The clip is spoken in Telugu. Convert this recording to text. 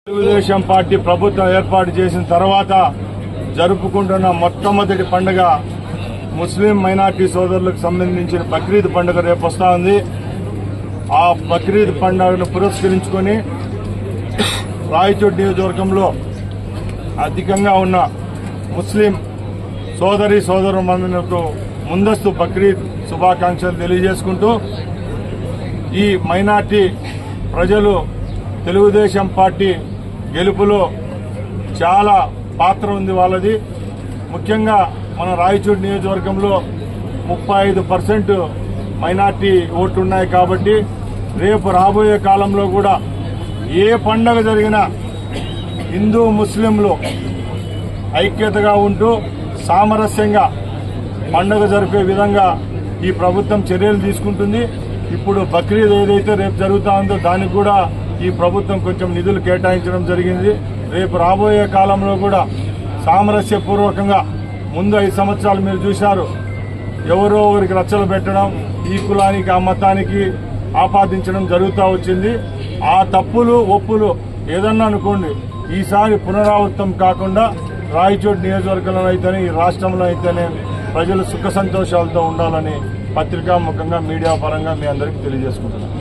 తెలుగుదేశం పార్టీ ప్రభుత్వం ఏర్పాటు చేసిన తర్వాత జరుపుకుంటున్న మొట్టమొదటి పండుగ ముస్లిం మైనార్టీ సోదరులకు సంబంధించిన బక్రీద్ పండుగ రేపు వస్తా ఉంది ఆ బక్రీద్ పండుగను పురస్కరించుకొని రాయచోటి నియోజకవర్గంలో అధికంగా ఉన్న ముస్లిం సోదరి సోదరులకు ముందస్తు బక్రీద్ శుభాకాంక్షలు తెలియజేసుకుంటూ ఈ మైనార్టీ ప్రజలు తెలుగుదేశం పార్టీ గెలుపులో చాలా పాత్ర ఉంది వాళ్ళది ముఖ్యంగా మన రాయచూడు నియోజకవర్గంలో ముప్పై ఐదు పర్సెంట్ మైనార్టీ ఓట్లు ఉన్నాయి కాబట్టి రేపు రాబోయే కాలంలో కూడా ఏ పండగ జరిగినా హిందూ ముస్లింలు ఐక్యతగా ఉంటూ సామరస్యంగా పండుగ జరిపే విధంగా ఈ ప్రభుత్వం చర్యలు తీసుకుంటుంది ఇప్పుడు బక్రీద్ ఏదైతే రేపు జరుగుతా ఉందో దానికి కూడా ఈ ప్రభుత్వం కొంచెం నిధులు కేటాయించడం జరిగింది రేపు రాబోయే కాలంలో కూడా సామరస్యపూర్వకంగా ముందు ఐదు సంవత్సరాలు మీరు చూశారు ఎవరో ఒకరికి రచ్చలు పెట్టడం ఈ కులానికి ఆ మతానికి ఆపాదించడం జరుగుతూ వచ్చింది ఆ తప్పులు ఒప్పులు ఏదన్నా అనుకోండి ఈసారి పునరావృతం కాకుండా రాయచోటి నియోజకవర్గంలో అయితేనే ఈ రాష్ట్రంలో అయితేనే ప్రజలు సుఖ సంతోషాలతో ఉండాలని పత్రికా ముఖంగా మీడియా పరంగా మీ అందరికీ తెలియజేసుకుంటున్నాను